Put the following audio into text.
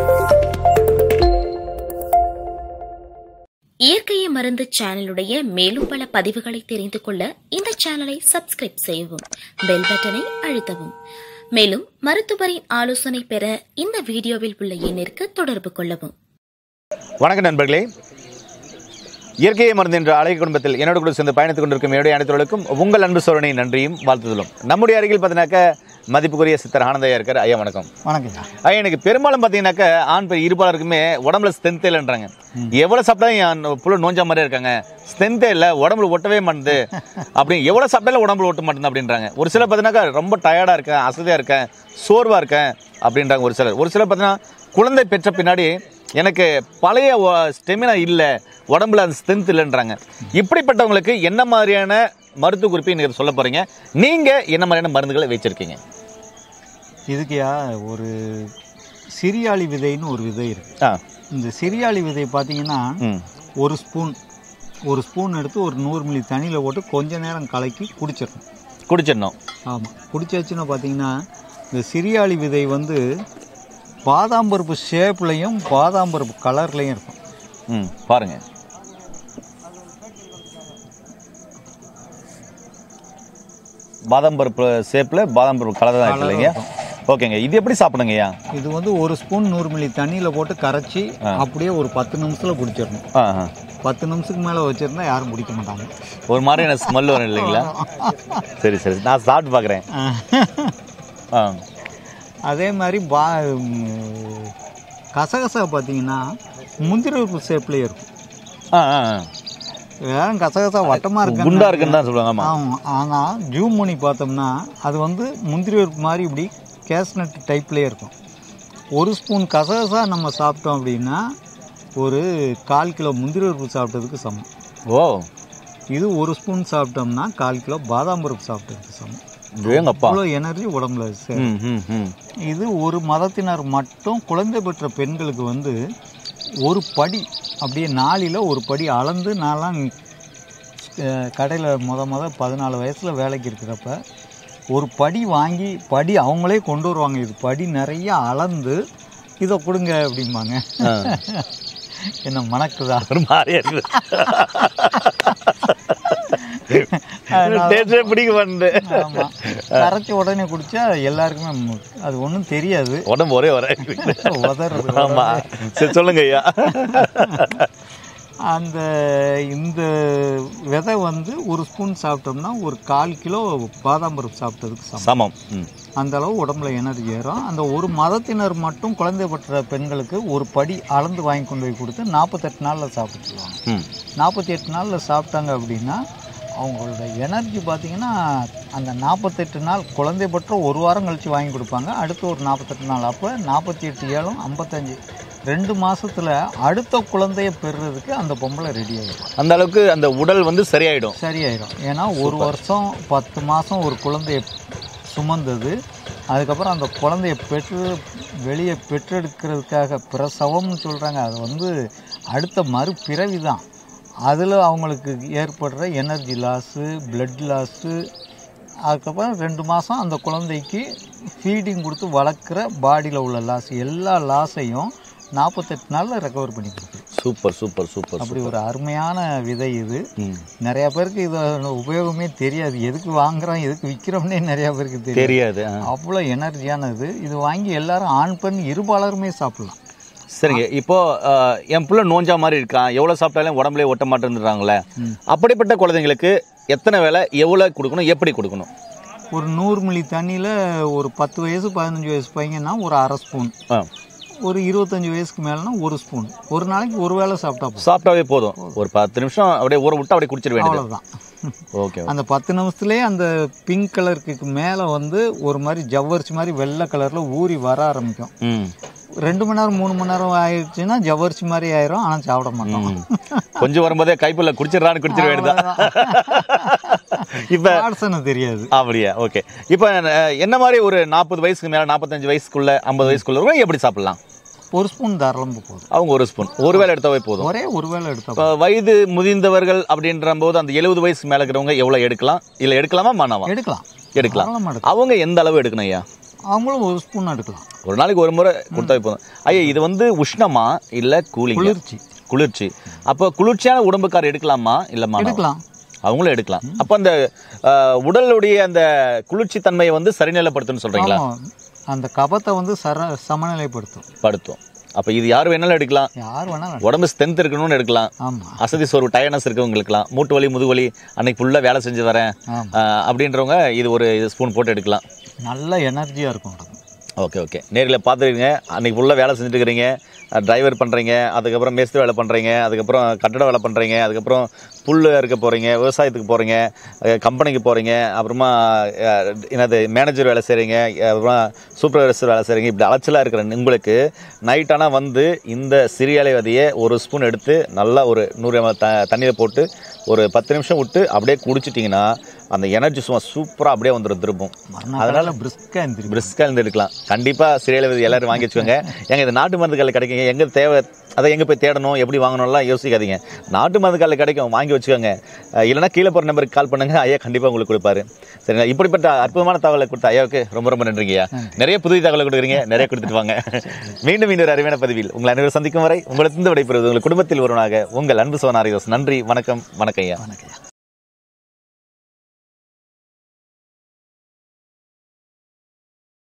இயற்கையை மருந்து சேனலுடைய மேலும் பல பதிவுகளை தெரிந்து கொள்ள இந்த சேனலை சப்ஸ்கிரைப் செய்யவும் பெல் பட்டனை அழுத்தவும் மேலும் மருத்துவரின் ஆலோசனை பெற இந்த வீடியோவில் உள்ள எண்ணிற்கு தொடர்பு கொள்ளவும் வணக்கம் நண்பர்களே இயற்கையை மருந்து என்ற அழகிய குடும்பத்தில் என்னோட கூட சேர்ந்து பயணித்துக் கொண்டிருக்கும் என்னுடைய அனைத்தவர்களுக்கும் உங்கள் அன்பு சோழனை நன்றியும் வாழ்த்துதலும் நம்முடைய அருகில் பார்த்தீங்கன்னாக்க மதிப்புக்குரிய சித்தர் ஆனந்தையா இருக்கார் ஐயா வணக்கம் வணக்கங்க ஐயா எனக்கு பெரும்பாலும் பார்த்தீங்கன்னாக்க ஆண் பெண் இருபாலருக்குமே உடம்புல ஸ்ட்ரென்த் இல்லைன்றாங்க எவ்வளோ சாப்பிட்டாலும் என் புள்ள நோஞ்சா மாதிரியே இருக்காங்க ஸ்ட்ரென்த்தே இல்லை உடம்புல ஒட்டவே மாட்டுது அப்படின்னு எவ்வளோ சாப்பிட்டாலும் உடம்புல ஒட்ட மாட்டேங்குது அப்படின்றாங்க ஒரு சிலர் பார்த்தீங்கன்னாக்கா ரொம்ப டயர்டாக இருக்கேன் அசதியாக இருக்கேன் சோர்வாக இருக்கேன் அப்படின்றாங்க ஒரு சிலர் ஒரு சிலர் பார்த்தீங்கன்னா குழந்தை பெற்ற பின்னாடி எனக்கு பழைய ஸ்டெமினா இல்லை உடம்புல அந்த ஸ்ட்ரென்த் இல்லைன்றாங்க இப்படிப்பட்டவங்களுக்கு என்ன மாதிரியான மருத்துவ குறிப்பை நீங்கள் சொல்ல போறீங்க நீங்கள் என்ன மாதிரியான மருந்துகளை வச்சிருக்கீங்க இதுக்குயா ஒரு சிரியாளி விதைன்னு ஒரு விதை இருக்கு ஆ இந்த சிரியாளி விதை பார்த்தீங்கன்னா ம் ஒரு ஸ்பூன் ஒரு ஸ்பூன் எடுத்து ஒரு நூறு மில்லி தண்ணியில் போட்டு கொஞ்ச நேரம் கலக்கி குடிச்சிடணும் குடிச்சிடணும் ஆமாம் குடிச்சாச்சுன்னா பார்த்தீங்கன்னா இந்த சிரியாளி விதை வந்து பாதாம் பருப்பு ஷேப்லையும் பாதாம் பருப்பு கலர்லையும் இருக்கும் ம் பாருங்க பாதாம் பருப்பு ஷேப்பில் பாதாம் பருப்பு கலர் தான் இருக்கு இல்லைங்க ஓகேங்க இது எப்படி சாப்பிடுங்க ஐயா இது வந்து ஒரு ஸ்பூன் நூறு மில்லி தண்ணியில் போட்டு கரைச்சி அப்படியே ஒரு பத்து நிமிஷத்தில் குடிச்சிடணும் ஆ ஆ. பத்து நிமிஷத்துக்கு மேலே வச்சிருந்தா யாரும் குடிக்க மாட்டாங்க ஒரு மாதிரி எனக்கு ஸ்மெல் வரும் இல்லைங்களா சரி சரி நான் சாப்பிட்டு பார்க்குறேன் ஆ அதே மாதிரி பா ம், கசகசா பார்த்தீங்கன்னா முந்திரி பருப்பு ஷேப்லேயே இருக்கும் ஆ ஆ ஆ. வேற கசகசா வட்டமாக இருக்கு குண்டா இருக்குன்னு தான் சொல்லுவாங்க ஆமாம் ஆமாம் ஆனால் ஜூம் பண்ணி பார்த்தோம்னா அது வந்து முந்திரி பருப்பு மாதிரி இப்படி கேஸ்நட் டைப்லேயே இருக்கும் ஒரு ஸ்பூன் கசகசா நம்ம சாப்பிட்டோம் அப்படின்னா ஒரு கால் கிலோ முந்திரி பருப்பு சாப்பிட்டதுக்கு சமம் ஓ இது ஒரு ஸ்பூன் சாப்பிட்டோம்னா கால் கிலோ பாதாம் பருப்பு சாப்பிட்டதுக்கு சமம் வேங்கப்பா அவ்வளோ எனர்ஜி உடம்புல சேரும் ம் ம் ம் இது ஒரு மதத்தினர் மட்டும் குழந்தை பெற்ற பெண்களுக்கு வந்து ஒரு படி அப்படியே நாளில் ஒரு படி அளந்து நான்லாம் கடையில் முத முத பதினாலு வயசில் வேலைக்கு இருக்கிறப்ப ஒரு படி வாங்கி படி அவங்களே கொண்டு வருவாங்க இது படி நிறைய அளந்து இதை கொடுங்க அப்படிம்பாங்க ஆ. என்ன மணக்குதா ஒரு மாதிரியா இருக்குது டேஸ்டே பிடிக்க மாட்டேன் ஆமாம் கரைச்சி உடனே குடிச்சா எல்லாருக்குமே மு- அது ஒன்றும் தெரியாது உடம்பு ஒரே ஒரே உதறது ஆமா சரி சொல்லுங்க ஐயா அந்த இந்த விதை வந்து ஒரு ஸ்பூன் சாப்பிட்டோம்னா ஒரு கால் கிலோ பாதாம் பருப்பு சாப்பிட்டதுக்கு சமம் சமம் ம் அந்த அளவு உடம்புல எனர்ஜி ஏறும் அந்த ஒரு மதத்தினர் மட்டும் குழந்தை பெற்ற பெண்களுக்கு ஒரு படி அளந்து வாங்கி கொண்டு போய் கொடுத்து நாற்பத்தெட்டு நாளில் சாப்பிட சொல்லுவாங்க ம் நாற்பத்தி எட்டு நாளில் சாப்பிட்டாங்க அப்படின்னா அவங்களோட எனர்ஜி பார்த்தீங்கன்னா அந்த நாற்பத்தெட்டு நாள் குழந்தை பெற்ற ஒரு வாரம் கழித்து வாங்கி கொடுப்பாங்க அடுத்து ஒரு நாற்பத்தெட்டு நாள் அப்போ நாற்பத்தி எட்டு ஏழும் ஐம்பத்தஞ்சு ரெண்டு மாசத்துல அடுத்த குழந்தைய பெறுறதுக்கு அந்த பொம்பளை ரெடி ஆயிடும் அந்த அளவுக்கு அந்த உடல் வந்து சரியாயிடும் சரியாயிடும் ஏன்னா ஒரு வருஷம் பத்து மாதம் ஒரு குழந்தைய சுமந்தது அதுக்கப்புறம் அந்த குழந்தைய பெற்று வெளியே பெற்றெடுக்கிறதுக்காக பிரசவம்னு சொல்கிறாங்க அது வந்து அடுத்த மறுபிறவி தான் அதில் அவங்களுக்கு ஏற்படுற எனர்ஜி லாஸு பிளட் லாஸு அதுக்கப்புறம் ரெண்டு மாதம் அந்த குழந்தைக்கு ஃபீடிங் கொடுத்து வளர்க்குற பாடியில் உள்ள லாஸ் எல்லா லாஸையும் நாற்பத்தெட்டு நாளில் ரெக்கவர் பண்ணி கொடுக்குது சூப்பர் சூப்பர் சூப்பர் அப்படி ஒரு அருமையான விதை இது ம். நிறைய பேருக்கு இதோட உபயோகமே தெரியாது எதுக்கு வாங்குறோம் எதுக்கு விற்கிறோம்னே நிறைய பேருக்கு தெரியும் தெரியாது ஆ. அவ்வளோ எனர்ஜியானது இது வாங்கி எல்லாரும் ஆண் பெண் இருபாலருமே சாப்பிடலாம் சரிங்க இப்போ அஹ், என் புள்ள நோஞ்சா மாதிரி இருக்கான் எவ்வளவு சாப்பிட்டாலும் உடம்புலயே ஒட்ட மாட்டேன்றாங்களே அப்படிப்பட்ட குழந்தைங்களுக்கு எத்தனை வேலை எவ்வளவு கொடுக்கணும் எப்படி கொடுக்கணும் ஒரு நூறு மில்லி தண்ணியில் ஒரு பத்து வயசு பதினஞ்சு வயசு பையன்னா ஒரு அரை ஸ்பூன் ஆ. ஒரு இருபத்தஞ்சு வயசுக்கு மேலேனா ஒரு ஸ்பூன் ஒரு நாளைக்கு ஒரு வேளை சாப்பிட்டா போதும் சாப்பிட்டாவே போதும் ஒரு பத்து நிமிஷம் அப்படியே ஊற விட்டு அப்படியே குடிச்சிட வேண்டியது அவ்வளோதான் ஓகே அந்த பத்து நிமிஷத்துலேயே அந்த பிங்க் கலருக்கு மேலே வந்து ஒரு மாதிரி ஜவ்வரிசி மாதிரி வெள்ளை கலரில் ஊறி வர ஆரம்பிக்கும் ம் ரெண்டு மணி நேரம் மூணு மணி நேரம் ஆயிடுச்சுன்னா ஜவ்வரிசி மாதிரி ஆயிரும் ஆனால் சாப்பிட மாட்டோம் கொஞ்சம் வரும்போதே கைப்புள்ள குடிச்சிடறான்னு குடிச்சிட வேண்டியதான் இப்ப வாட்சனை தெரியாது அப்படியா ஓகே இப்போ அஹ், என்ன மாதிரி ஒரு நாற்பது வயசுக்கு மேல நாற்பத்தஞ்சு வயசுக்குள்ள ஐம்பது வயசுக்குள்ள எப்படி சாப்பிடலாம் ஒரு ஸ்பூன் தாராளம் போதும் அவங்க ஒரு ஸ்பூன் ஒரு வேளை எடுத்தாவே போதும் ஒரே ஒரு வேளை எடுத்தா இப்போ வயது முதிர்ந்தவர்கள் அப்படின்ற போது அந்த எழுபது வயசுக்கு மேல இருக்கிறவங்க எவ்வளவு எடுக்கலாம் இல்ல எடுக்கலாமா மாணவா எடுக்கலாம் எடுக்கலாம் தாராளமா எடுக்கலாம் அவங்க எந்த அளவு எடுக்கணும் ஐயா அவங்களும் ஒரு ஸ்பூன் எடுக்கலாம் ஒரு நாளைக்கு ஒரு முறை கொடுத்தா போதும் ஐயா இது வந்து உஷ்ணமா இல்ல கூலிங் குளிர்ச்சி குளிர்ச்சி அப்போ குளிர்ச்சியான உடம்புக்கார் எடுக்கலாமா இல்லம்மா எடுக்கலாம் அவங்களும் எடுக்கலாம் அப்போ அந்த அஹ், உடலுடைய அந்த குளிர்ச்சி தன்மையை வந்து சரிநிலைப்படுத்துன்னு சொல்றீங்களா ஆமா. அந்த கபத்தை வந்து சர சமநிலைப்படுத்தும் படுத்தும் அப்போ இது யார் வேணாலும் எடுக்கலாம் யார் வேணாலும் உடம்பு ஸ்ட்ரென்த் இருக்கணும்னு எடுக்கலாம் ஆமா அசதி சோர்வு டயர்னஸ் இருக்கவங்களுக்குலாம் மூட்டு வலி முதுகு வலி அன்னைக்கு ஃபுல்லாக வேலை செஞ்சு வரேன் ஆமா அஹ், அப்படின்றவங்க இது ஒரு ஸ்பூன் போட்டு எடுக்கலாம் நல்ல எனர்ஜியா இருக்கும் உடம்பு ஓகே ஓகே நேரில் பார்த்துருக்கீங்க அன்னைக்கு ஃபுல்லாக வேலை செஞ்சுட்டு இருக்கிறீங்க டிரைவர் பண்ணுறீங்க அதுக்கப்புறம் மேஸ்திரி வேலை பண்ணுறீங்க அதுக்கப்புறம் கட்டட வேலை பண்ணுறீங்க அதுக்கப்புறம் புல் இருக்க போகிறீங்க விவசாயத்துக்கு போகிறீங்க கம்பெனிக்கு போகிறீங்க அப்புறமா அஹ், என்னது மேனேஜர் வேலை செய்கிறீங்க அப்புறமா சூப்பர்வைசர் வேலை செய்கிறீங்க இப்படி அலைச்சலாக இருக்கிற உங்களுக்கு நைட் ஆனால் வந்து இந்த சிறியலை விதையை ஒரு ஸ்பூன் எடுத்து நல்லா ஒரு நூறு ml த தண்ணியில் போட்டு ஒரு பத்து நிமிஷம் விட்டு அப்படியே குடிச்சிட்டிங்கன்னா அந்த எனர்ஜி சும்மா சூப்பராக அப்படியே வந்துடும் திரும்பும் அதனால பிரிஸ்கா எந்திரிக்கும் பிரிஸ்காக இருந்து எடுக்கலாம் கண்டிப்பாக சிறியல் விதை எல்லாரும் வாங்கி வச்சுக்கோங்க எங்க இது நாட்டு மருந்து கடையில் கிடைக்குங்க எங்கே தேவை அதை எங்கே போய் தேடணும் எப்படி வாங்கணும்லாம் யோசிக்காதீங்க நாட்டு மருந்து கடையில் கிடைக்கும் வாங்கி வச்சுக்கோங்க அஹ் இல்லைன்னா கீழே போகிற நம்பருக்கு கால் பண்ணுங்க ஐயா கண்டிப்பாக உங்களுக்கு கொடுப்பாரு சரிங்களா இப்படிப்பட்ட அற்புதமான தகவலை கொடுத்த ஐயாவுக்கு ரொம்ப ரொம்ப நன்றிங்கய்யா நிறைய புதிய தகவலை கொடுக்குறீங்க நிறைய கொடுத்துட்டு வாங்க மீண்டும் இன்னொரு அறிவான பதிவில் உங்களை அனைவரும் சந்திக்கும் வரை உங்களிடத்திலிருந்து விடைபெறுவது உங்கள் குடும்பத்தில் ஒருவனாக உங்கள் அன்பு சோனாரியோஸ் நன்றி வணக்கம் வணக்கம் ஐயா வணக்கம்